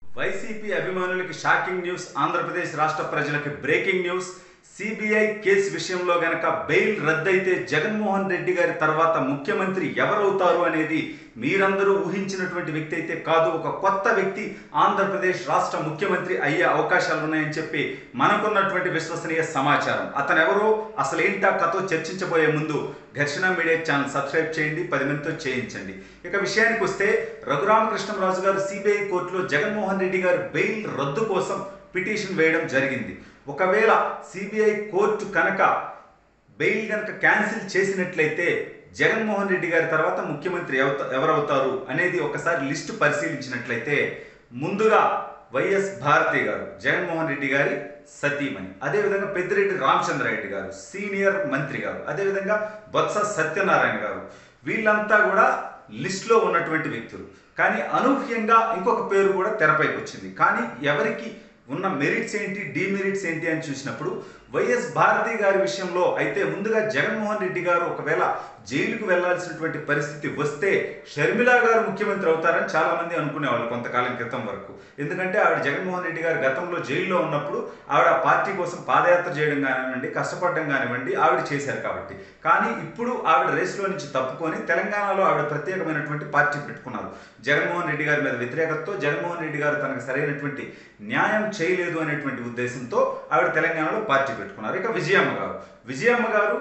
YCP అభిమానులకి shocking news Andhra Pradesh రాష్ట్ర ప్రజలకి బ్రేకింగ్ న్యూస్ సిబిఐ కేసు విషయంలో గనక బెయిల్ రద్దయితే జగన్మోహన్ రెడ్డి గారి తర్వాత ముఖ్యమంత్రి ఎవరవుతారు అనేది మీరందరూ ఊహించినటువంటి వ్యక్తి అయితే కాదు ఒక కొత్త వ్యక్తి ఆంధ్రప్రదేశ్ రాష్ట్ర ముఖ్యమంత్రి అయ్యే అవకాశాలు ఉన్నాయని చెప్పి మనకున్నటువంటి విశ్వసనీయ సమాచారం అతను ఎవరో అసలు ఏంటా కథో చర్చించబోయే ముందు ఘర్షణ మీడియా ఛానల్ సబ్స్క్రైబ్ చేయండి పది మందితో చేయించండి ఇక విషయానికి వస్తే రఘురామకృష్ణరాజు గారు సిబిఐ కోర్టులో జగన్మోహన్ రెడ్డి గారు బెయిల్ రద్దు కోసం పిటిషన్ వేయడం జరిగింది ఒకవేళ సిబిఐ కోర్టు కనుక బెయిల్ కనుక క్యాన్సిల్ చేసినట్లయితే జగన్మోహన్ రెడ్డి గారి తర్వాత ముఖ్యమంత్రి ఎవత- ఎవరవుతారు అనేది ఒకసారి లిస్టు పరిశీలించినట్లయితే ముందుగా వైఎస్ భారతి గారు జగన్మోహన్ రెడ్డి గారి సతీమణి అదేవిధంగా పెద్దిరెడ్డి రామచంద్రారెడ్డి గారు సీనియర్ మంత్రి గారు అదేవిధంగా బొత్స సత్యనారాయణ గారు వీళ్ళంతా కూడా లిస్టులో ఉన్నటువంటి వ్యక్తులు కానీ అనూహ్యంగా ఇంకొక పేరు కూడా తెరపైకి వచ్చింది కానీ ఎవరికి ఉన్న మెరిట్స్ ఏంటి డిమెరిట్స్ ఏంటి అని చూసినప్పుడు వైఎస్ భారతి గారి విషయంలో అయితే ముందుగా జగన్మోహన్ రెడ్డి గారు ఒకవేళ జైలుకు వెళ్లాల్సినటువంటి పరిస్థితి వస్తే షర్మిల గారు ముఖ్యమంత్రి అవుతారని చాలా మంది అనుకునేవాళ్ళు కొంతకాలం క్రితం వరకు ఎందుకంటే ఆవిడ జగన్మోహన్ రెడ్డి గారు గతంలో జైల్లో ఉన్నప్పుడు ఆవిడ ఆ పార్టీ కోసం పాదయాత్ర చేయడం కానివ్వండి కష్టపడడం కానివ్వండి ఆవిడ చేశారు కాబట్టి కానీ ఇప్పుడు ఆవిడ రేసులో నుంచి తప్పుకొని తెలంగాణలో ఆవిడ ప్రత్యేకమైనటువంటి పార్టీ పెట్టుకున్నారు జగన్మోహన్ రెడ్డి గారి మీద వ్యతిరేకతతో జగన్మోహన్ రెడ్డి గారు తనకు సరైనటువంటి న్యాయం చేయలేదు అనేటువంటి ఉద్దేశంతో ఆవిడ తెలంగాణలో పార్టీ పెట్టుకున్నారు ఇక విజయమ్మ గారు విజయమ్మ గారు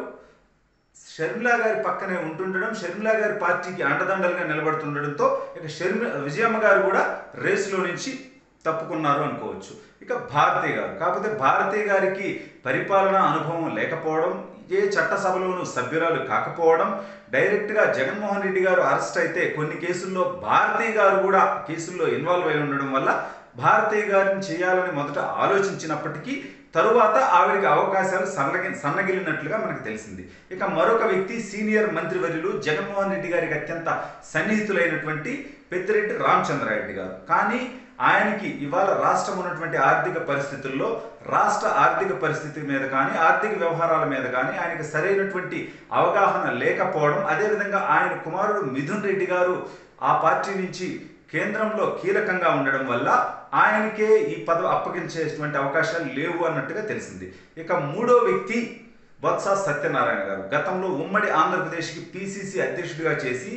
షర్మిలా గారి పక్కనే ఉంటుండడం షర్మిలా గారి పార్టీకి అండదండలుగా నిలబడుతుండడంతో ఇక షర్మి విజయమ్మ గారు కూడా రేసులో నుంచి తప్పుకున్నారు అనుకోవచ్చు ఇక భారతి గారు కాకపోతే భారతి గారికి పరిపాలనా అనుభవం లేకపోవడం ఏ చట్టసభలోనూ సభ్యురాలు కాకపోవడం డైరెక్ట్గా జగన్మోహన్ రెడ్డి గారు అరెస్ట్ అయితే కొన్ని కేసుల్లో భారతి గారు కూడా కేసుల్లో ఇన్వాల్వ్ అయి ఉండడం వల్ల భారతి గారిని చేయాలని మొదట ఆలోచించినప్పటికీ తరువాత ఆవిడకి అవకాశాలు సన్నగి సన్నగిలినట్లుగా మనకు తెలిసింది ఇక మరొక వ్యక్తి సీనియర్ మంత్రివర్యులు జగన్మోహన్ రెడ్డి గారికి అత్యంత సన్నిహితులైనటువంటి పెద్దిరెడ్డి రామచంద్రారెడ్డి గారు కానీ ఆయనకి ఇవాళ రాష్ట్రం ఉన్నటువంటి ఆర్థిక పరిస్థితుల్లో రాష్ట్ర ఆర్థిక పరిస్థితి మీద కానీ ఆర్థిక వ్యవహారాల మీద కానీ ఆయనకి సరైనటువంటి అవగాహన లేకపోవడం అదేవిధంగా ఆయన కుమారుడు మిథున్ రెడ్డి గారు ఆ పార్టీ నుంచి కేంద్రంలో కీలకంగా ఉండడం వల్ల ఆయనకే ఈ పదవి అప్పగించేటువంటి అవకాశాలు లేవు అన్నట్టుగా తెలిసింది ఇక మూడో వ్యక్తి బొత్స సత్యనారాయణ గారు గతంలో ఉమ్మడి ఆంధ్రప్రదేశ్కి పిసిసి అధ్యక్షుడిగా చేసి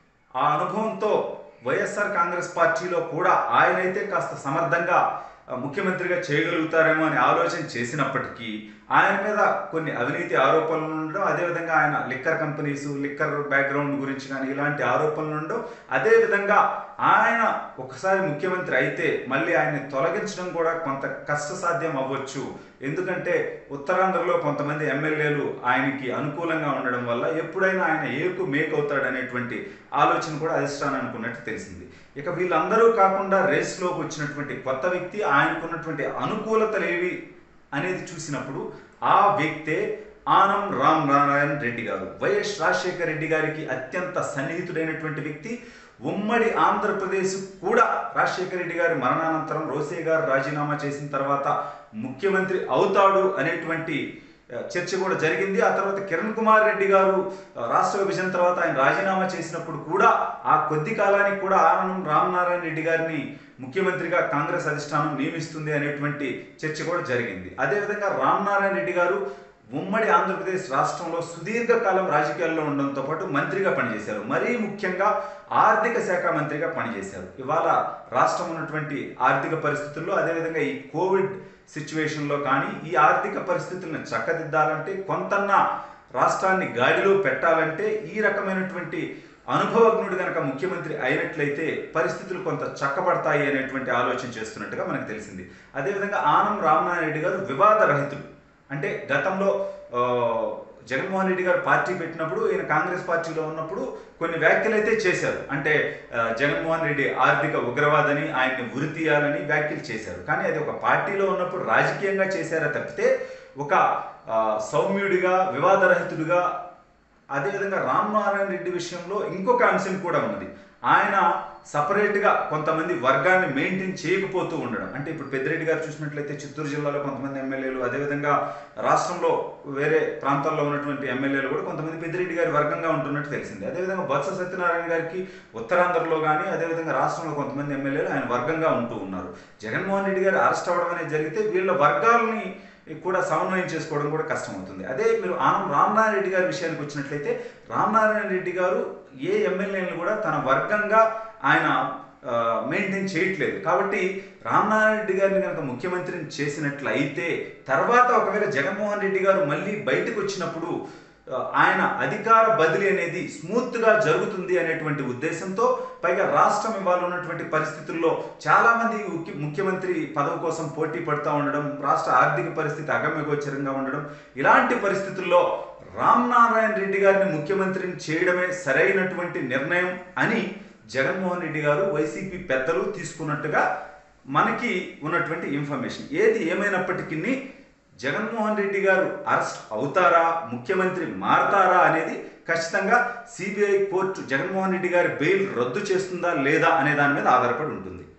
ఆ అనుభవంతో వైఎస్ఆర్ కాంగ్రెస్ పార్టీలో కూడా ఆయనైతే కాస్త సమర్థంగా ఆ, ముఖ్యమంత్రిగా చేయగలుగుతారేమో అని ఆలోచన చేసినప్పటికీ ఆయన మీద కొన్ని అవినీతి ఆరోపణలు ఉండడం అదేవిధంగా ఆయన లిక్కర్ కంపెనీస్ లిక్కర్ బ్యాక్గ్రౌండ్ గురించి కానీ ఇలాంటి ఆరోపణలు ఉండడం అదేవిధంగా ఆయన ఒకసారి ముఖ్యమంత్రి అయితే మళ్ళీ ఆయన్ని తొలగించడం కూడా కొంత కష్టసాధ్యం అవ్వచ్చు ఎందుకంటే ఉత్తరాంధ్రలో కొంతమంది ఎమ్మెల్యేలు ఆయనకి అనుకూలంగా ఉండడం వల్ల ఎప్పుడైనా ఆయన ఏకు మేక్ అవుతాడు అనేటువంటి ఆలోచన కూడా అధిష్టానం అనుకున్నట్టు తెలిసింది ఇక వీళ్ళందరూ కాకుండా రేస్లోకి వచ్చినటువంటి కొత్త వ్యక్తి ఆయనకున్నటువంటి అనుకూలతలు ఏవి అనేది చూసినప్పుడు ఆ వ్యక్తే ఆనం రామ్ నారాయణ రెడ్డి గారు వైఎస్ రాజశేఖర రెడ్డి గారికి అత్యంత సన్నిహితుడైనటువంటి వ్యక్తి ఉమ్మడి ఆంధ్రప్రదేశ్ కూడా రాజశేఖర రెడ్డి గారి మరణానంతరం రోసే గారు రాజీనామా చేసిన తర్వాత ముఖ్యమంత్రి అవుతాడు అనేటువంటి ఆ, చర్చ కూడా జరిగింది ఆ తర్వాత కిరణ్ కుమార్ రెడ్డి గారు ఆ, రాష్ట్ర విభజన తర్వాత ఆయన రాజీనామా చేసినప్పుడు కూడా ఆ కొద్ది కాలానికి కూడా ఆనందం రామనారాయణ రెడ్డి గారిని ముఖ్యమంత్రిగా కాంగ్రెస్ అధిష్టానం నియమిస్తుంది అనేటువంటి చర్చ కూడా జరిగింది అదేవిధంగా రామనారాయణ రెడ్డి గారు ఉమ్మడి ఆంధ్రప్రదేశ్ రాష్ట్రంలో సుదీర్ఘకాలం రాజకీయాల్లో ఉండడంతో పాటు మంత్రిగా పనిచేశారు మరీ ముఖ్యంగా ఆర్థిక శాఖ మంత్రిగా పనిచేశారు ఇవాళ రాష్ట్రం ఉన్నటువంటి ఆర్థిక పరిస్థితుల్లో అదేవిధంగా ఈ కోవిడ్ సిచ్యువేషన్లో కానీ ఈ ఆర్థిక పరిస్థితులను చక్కదిద్దాలంటే కొంతన్న రాష్ట్రాన్ని గాడిలో పెట్టాలంటే ఈ రకమైనటువంటి అనుభవజ్ఞుడు కనుక ముఖ్యమంత్రి అయినట్లయితే పరిస్థితులు కొంత చక్కబడతాయి అనేటువంటి ఆలోచన చేస్తున్నట్టుగా మనకు తెలిసింది అదేవిధంగా ఆనం రామనారాయణ రెడ్డి గారు వివాద రహితుడు అంటే గతంలో ఆ, జగన్మోహన్ రెడ్డి గారు పార్టీ పెట్టినప్పుడు ఈయన కాంగ్రెస్ పార్టీలో ఉన్నప్పుడు కొన్ని వ్యాఖ్యలు అయితే చేశారు అంటే ఆ, జగన్మోహన్ రెడ్డి ఆర్థిక ఉగ్రవాదని ఆయన్ని ఉరి తీయాలని వ్యాఖ్యలు చేశారు కానీ అది ఒక పార్టీలో ఉన్నప్పుడు రాజకీయంగా చేశారా తప్పితే ఒక ఆ, సౌమ్యుడిగా వివాదరహితుడిగా అదేవిధంగా రామనారాయణ రెడ్డి విషయంలో ఇంకొక అంశం కూడా ఉన్నది ఆయన సపరేట్గా కొంతమంది వర్గాన్ని మెయింటైన్ చేయకపోతూ ఉండడం అంటే ఇప్పుడు పెద్దిరెడ్డి గారు చూసినట్లయితే చిత్తూరు జిల్లాలో కొంతమంది ఎమ్మెల్యేలు అదేవిధంగా రాష్ట్రంలో వేరే ప్రాంతాల్లో ఉన్నటువంటి ఎమ్మెల్యేలు కూడా కొంతమంది పెద్దిరెడ్డి గారి వర్గంగా ఉంటున్నట్టు తెలిసింది అదేవిధంగా బొత్స సత్యనారాయణ గారికి ఉత్తరాంధ్రలో కానీ అదేవిధంగా రాష్ట్రంలో కొంతమంది ఎమ్మెల్యేలు ఆయన వర్గంగా ఉంటూ ఉన్నారు జగన్మోహన్ రెడ్డి గారు అరెస్ట్ అవ్వడం అనేది జరిగితే వీళ్ళ వర్గాలని కూడా సమన్వయం చేసుకోవడం కూడా కష్టమవుతుంది అదే మీరు ఆనం రామనారాయణ రెడ్డి గారి విషయానికి వచ్చినట్లయితే రామనారాయణ రెడ్డి గారు ఏ ఎమ్మెల్యేలను కూడా తన వర్గంగా ఆయన మెయింటైన్ చేయట్లేదు కాబట్టి రామనారాయణ రెడ్డి గారిని కనుక ముఖ్యమంత్రిని చేసినట్లయితే తర్వాత ఒకవేళ జగన్మోహన్ రెడ్డి గారు మళ్ళీ బయటకు వచ్చినప్పుడు ఆ, ఆయన అధికార బదిలీ అనేది స్మూత్గా జరుగుతుంది అనేటువంటి ఉద్దేశంతో పైగా రాష్ట్రం ఇవాళ ఉన్నటువంటి పరిస్థితుల్లో చాలామంది ముఖ్య- ముఖ్యమంత్రి పదవి కోసం పోటీ పడుతూ ఉండడం రాష్ట్ర ఆర్థిక పరిస్థితి అగమ్యగోచరంగా ఉండడం ఇలాంటి పరిస్థితుల్లో రామ్ నారాయణ రెడ్డి గారిని ముఖ్యమంత్రిని చేయడమే సరైనటువంటి నిర్ణయం అని జగన్మోహన్ రెడ్డి గారు వైసీపీ పెద్దలు తీసుకున్నట్టుగా మనకి ఉన్నటువంటి ఇన్ఫర్మేషన్ ఏది ఏమైనప్పటికీ జగన్మోహన్ రెడ్డి గారు అరెస్ట్ అవుతారా ముఖ్యమంత్రి మారతారా అనేది ఖచ్చితంగా సిబిఐ కోర్టు జగన్మోహన్ రెడ్డి గారి బెయిల్ రద్దు చేస్తుందా లేదా అనే దాని మీద ఆధారపడి ఉంటుంది